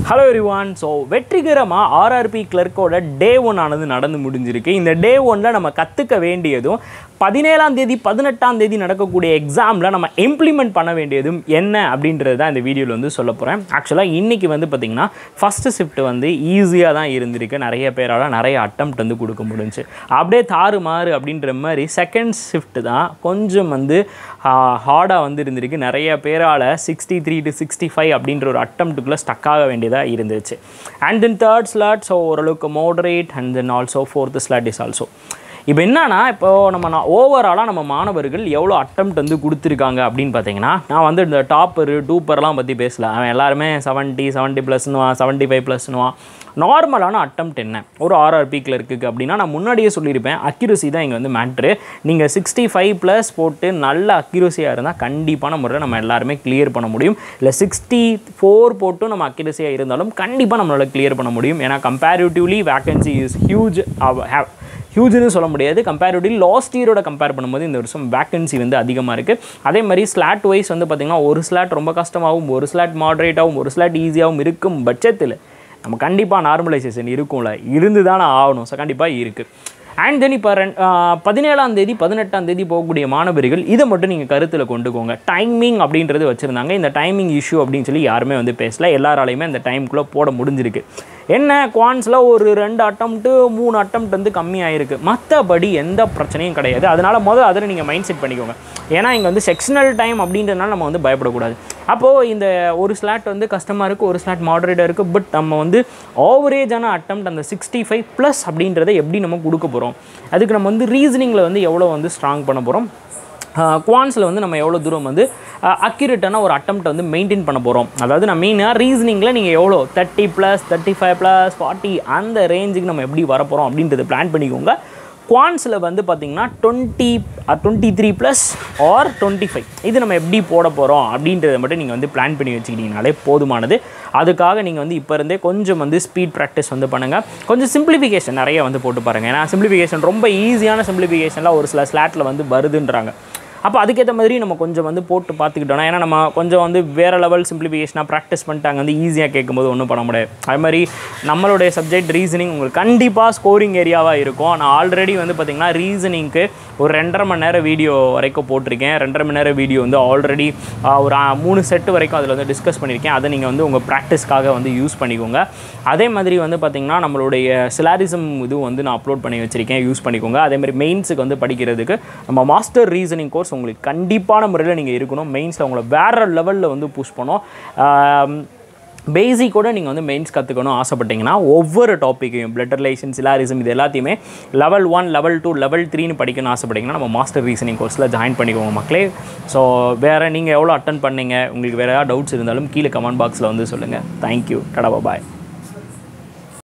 hello everyone so வெற்றிகரமாக RRB கிளர்க்கோட day one ஆனது நடந்து முடிஞ்சிருக்கு இந்த டே ஒன்ல நம்ம கற்றுக்க வேண்டியதும் பதினேழாம் தேதி பதினெட்டாம் தேதி நடக்கக்கூடிய எக்ஸாமில் நம்ம இம்ப்ளிமெண்ட் பண்ண வேண்டியதும் என்ன அப்படின்றது தான் இந்த வீடியோவில் வந்து சொல்ல போகிறேன் ஆக்சுவலாக இன்றைக்கி வந்து பார்த்திங்கன்னா ஃபஸ்ட்டு ஷிஃப்ட் வந்து ஈஸியாக தான் இருந்திருக்கு நிறைய பேரால் நிறைய அட்டம்ப்ட் வந்து கொடுக்க முடிஞ்சுச்சு அப்படியே தாறு மாறு அப்படின்ற மாதிரி செகண்ட் ஷிஃப்ட் தான் கொஞ்சம் வந்து ஹார்டாக வந்து இருந்திருக்கு நிறைய பேரால் sixty three to sixty five அப்படின்ற ஒரு அட்டம்ப்ட்டுக்குள்ளே ஸ்டக் ஆக வேண்டியதாக இருந்துச்சு and then third slot so ஓரளவுக்கு moderate and then also fourth slot is also இப்போ என்னன்னா இப்போ நம்ம நான் ஓவராலாக நம்ம மாணவர்கள் எவ்வளோ அட்டம்ப்ட் வந்து கொடுத்துருக்காங்க அப்படின்னு பார்த்தீங்கன்னா நான் வந்து இந்த டாப்பரு டூப்பர்லாம் பற்றி பேசல அவன் எல்லாருமே செவன்ட்டி செவன்ட்டி ப்ளஸ்னுவான் செவன்ட்டி ஃபைவ் ப்ளஸ்னுவான் நார்மலான அட்டம்ப்ட் என்ன ஒரு ஆர்ஆர்பி கிளர்க்குக்கு அப்படின்னா நான் முன்னாடியே சொல்லியிருப்பேன் அக்யூரசி தான் இங்கே வந்து மேட்ரு நீங்கள் சிக்ஸ்டி ஃபைவ் ப்ளஸ் போட்டு நல்ல அக்யூரசியாக இருந்தால் கண்டிப்பான முறையில் நம்ம எல்லாருமே கிளியர் பண்ண முடியும் இல்லை சிக்ஸ்டி ஃபோர் போட்டும் நம்ம அக்யூரசியாக இருந்தாலும் கண்டிப்பாக நம்மளால் கிளியர் பண்ண முடியும் ஏன்னா comparatively vacancy is huge have ஹியூஜ்னு சொல்ல முடியாது கம்பேரிட்டிவ் லாஸ்ட் இயரோட கம்பேர் பண்ணும்போது இந்த வருஷம் வேக்கன்சி வந்து அதிகமாக இருக்குது அதே மாதிரி ஸ்லாட் வைஸ் வந்து பார்த்திங்கன்னா ஒரு ஸ்லாட் ரொம்ப கஷ்டமாகவும் ஒரு ஸ்லாட் மாட்ரேட்டாகவும் ஒரு ஸ்லாட் ஈஸியாகவும் இருக்கும் பட்சத்தில் நம்ம கண்டிப்பாக நார்மலைசேஷன் இருக்கும்ல இருந்து தானே ஆகணும் ஸோ கண்டிப்பாக இருக்குது அண்ட் தென் இப்போ ரெண் பதினேழாம் தேதி பதினெட்டாம் தேதி போகக்கூடிய மாணவர்கள் இதை மட்டும் நீங்கள் கருத்தில் கொண்டுக்கோங்க டைமிங் அப்படின்றது வச்சுருந்தாங்க இந்த டைமிங் இஷ்யூ அப்படின்னு சொல்லி யாருமே வந்து பேசல எல்லாராலையுமே அந்த டைமுக்குள்ளே போட முடிஞ்சிருக்கு என்ன குவான்ஸில் ஒரு ரெண்டு அட்டம்ப்ட்டு மூணு அட்டம்ப்ட் வந்து கம்மியாயிருக்கு மற்றபடி எந்த பிரச்சனையும் கிடையாது அதனால் முதல் அதில் நீங்கள் மைண்ட் செட் பண்ணிக்கோங்க ஏன்னா இங்கே வந்து செக்ஷனல் டைம் அப்படின்றதுனால நம்ம வந்து பயப்படக்கூடாது அப்போது இந்த ஒரு ஸ்லாட் வந்து கஷ்டமாக இருக்குது ஒரு ஸ்லாட் மாடரேட்டாக இருக்குது பட் நம்ம வந்து ஆவரேஜான அட்டம்ப்ட் அந்த சிக்ஸ்டி ஃபைவ் ப்ளஸ் அப்படின்றத எப்படி நம்ம கொடுக்க போகிறோம் அதுக்கு நம்ம வந்து ரீசனிங்கில் வந்து எவ்வளோ வந்து ஸ்ட்ராங் பண்ண போகிறோம் குவான்ஸில் வந்து நம்ம எவ்வளோ தூரம் வந்து அக்யூரேட்டான ஒரு அட்டம்ப்ட் வந்து மெயின்டைன் பண்ண போகிறோம் அதாவது நான் மெயினாக ரீசனிங்கில் நீங்கள் எவ்வளோ thirty plus thirty five plus forty அந்த ரேஞ்சுக்கு நம்ம எப்படி வரப்போகிறோம் அப்படின்றத பிளான் பண்ணிக்கோங்க குவான்ஸில் வந்து பார்த்திங்கன்னா twenty twenty three plus or twenty five இது நம்ம எப்படி போட போகிறோம் அப்படின்றத மட்டும் நீங்கள் வந்து பிளான் பண்ணி வச்சுக்கிட்டீங்கனாலே போதுமானது அதுக்காக நீங்கள் வந்து இப்போ இருந்தே கொஞ்சம் வந்து ஸ்பீட் ப்ராக்டிஸ் வந்து பண்ணுங்கள் கொஞ்சம் சிம்பிளிஃபிகேஷன் நிறைய வந்து போட்டு பாருங்கள் ஏன்னா சிம்பிளிஃபிகேஷன் ரொம்ப ஈஸியான சிம்பிளிஃபிகேஷன்லாம் ஒரு சில ஸ்லாட்டில் வந்து வருதுன்றாங்க அப்போ அதுக்கேற்ற மாதிரி நம்ம கொஞ்சம் வந்து போட்டு பார்த்துக்கிட்டோம்னா ஏன்னா நம்ம கொஞ்சம் வந்து வேறு லெவல் சிம்பிளிஃபிகேஷனாக ப்ராக்டிஸ் பண்ணிட்டாங்க வந்து ஈஸியாக கேட்கும்போது ஒன்றும் பண்ண முடியாது அது மாதிரி நம்மளுடைய சப்ஜெக்ட் ரீசனிங் உங்களுக்கு கண்டிப்பாக ஸ்கோரிங் ஏரியாவாக இருக்கும் நான் ஆல்ரெடி வந்து பார்த்திங்கன்னா ரீசனிங்க்கு ஒரு ரெண்டரை மணி நேரம் வீடியோ வரைக்கும் போட்டிருக்கேன் ரெண்டரை மணி நேரம் வீடியோ வந்து ஆல்ரெடி ஒரு மூணு செட்டு வரைக்கும் அதில் வந்து டிஸ்கஸ் பண்ணியிருக்கேன் அதை நீங்கள் வந்து உங்கள் ப்ராக்டிஸ்க்காக வந்து யூஸ் பண்ணிக்கோங்க அதே மாதிரி வந்து பார்த்திங்கன்னா நம்மளுடைய சிலாரிசம் இது வந்து நான் அப்லோட் பண்ணி வச்சுருக்கேன் யூஸ் பண்ணிக்கோங்க அதே மாதிரி மெயின்ஸுக்கு வந்து படிக்கிறதுக்கு நம்ம மாஸ்டர் ரீசனிங் கோர்ஸ் உங்களுக்கு கண்டிப்பான முறையில் நீங்கள் இருக்கணும் மெயின்ஸில் உங்களை வேறு லெவலில் வந்து புஷ் பண்ணோம் பேசிக்கோட நீங்கள் வந்து மெயின்ஸ் கற்றுக்கணும் ஆசைப்பட்டீங்கன்னா ஒவ்வொரு டாப்பிக்கையும் பிளட் ரிலேஷன் சிலாரிசம் இது எல்லாத்தையுமே level one level two level த்ரீன்னு படிக்கணும்னு ஆசைப்பட்டீங்கன்னா நம்ம மாஸ்டர் ரீசனிங் கோர்ஸில் ஜாயின் பண்ணிக்கோங்க மக்களே ஸோ வேறு நீங்கள் எவ்வளோ அட்டன் பண்ணீங்க உங்களுக்கு வேறு ஏதாவது டவுட்ஸ் இருந்தாலும் கீழே கமெண்ட் பாக்ஸில் வந்து சொல்லுங்கள் தேங்க்யூ கடவா பாய்